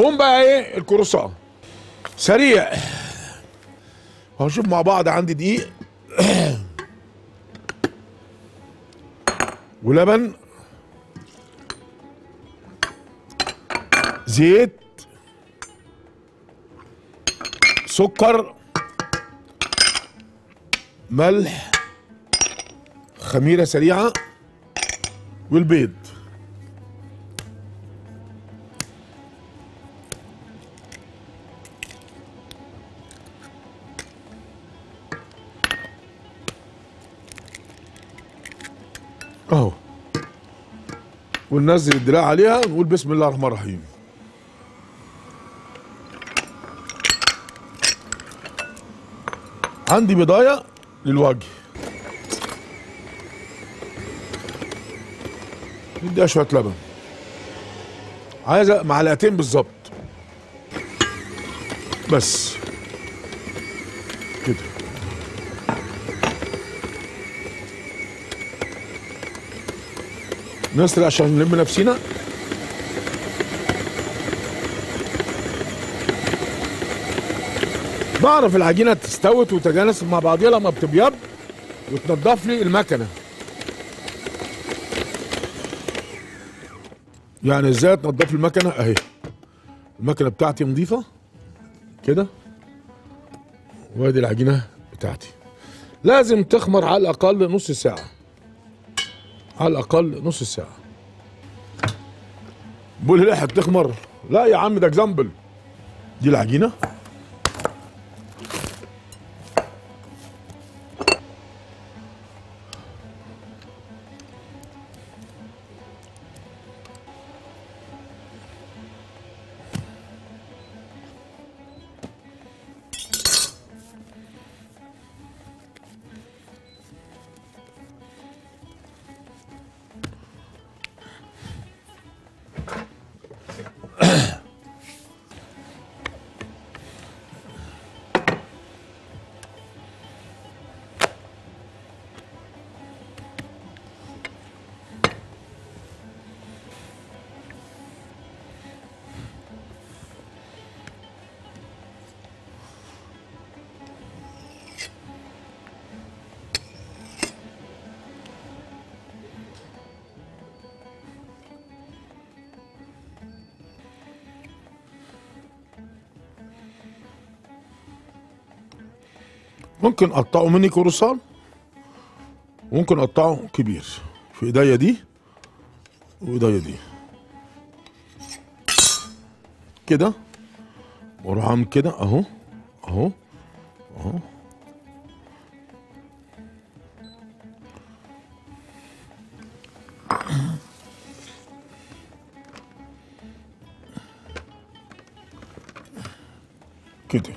فوم بقى ايه الكروسان سريع هنشوف مع بعض عندي دقيق ولبن زيت سكر ملح خميرة سريعة والبيض اهو وننزل الدراع عليها ونقول بسم الله الرحمن الرحيم عندي بضاية للوجه نديها شوية لبن عايزة معلقتين بالظبط بس كده نسرع عشان نلم نفسينا بعرف العجينة تستوت وتجانس مع بعضيها لما بتبيض وتنضف لي المكنة يعني ازاي تنضف المكنة اهي المكنة بتاعتي نظيفة كده وادي العجينة بتاعتي لازم تخمر على الأقل نص ساعة على الأقل نص ساعة بقول لي لا هتخمر لا يا عم ده اكزامبل دي العجينة ممكن اقطعه مني كروسان ممكن اقطعه كبير في ايديا دي وايديا دي كده واروح اعمل كده اهو اهو اهو كده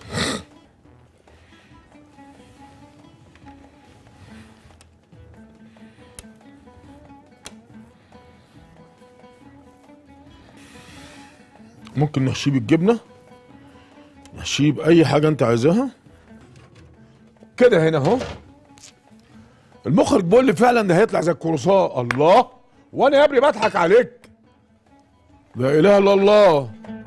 ممكن نحشيه بالجبنه نحشيه باي حاجه انت عايزاها كده هنا اهو المخرج بيقول لي فعلا ده هيطلع زي الكروساه الله وانا يا ابني بضحك عليك لا اله الا الله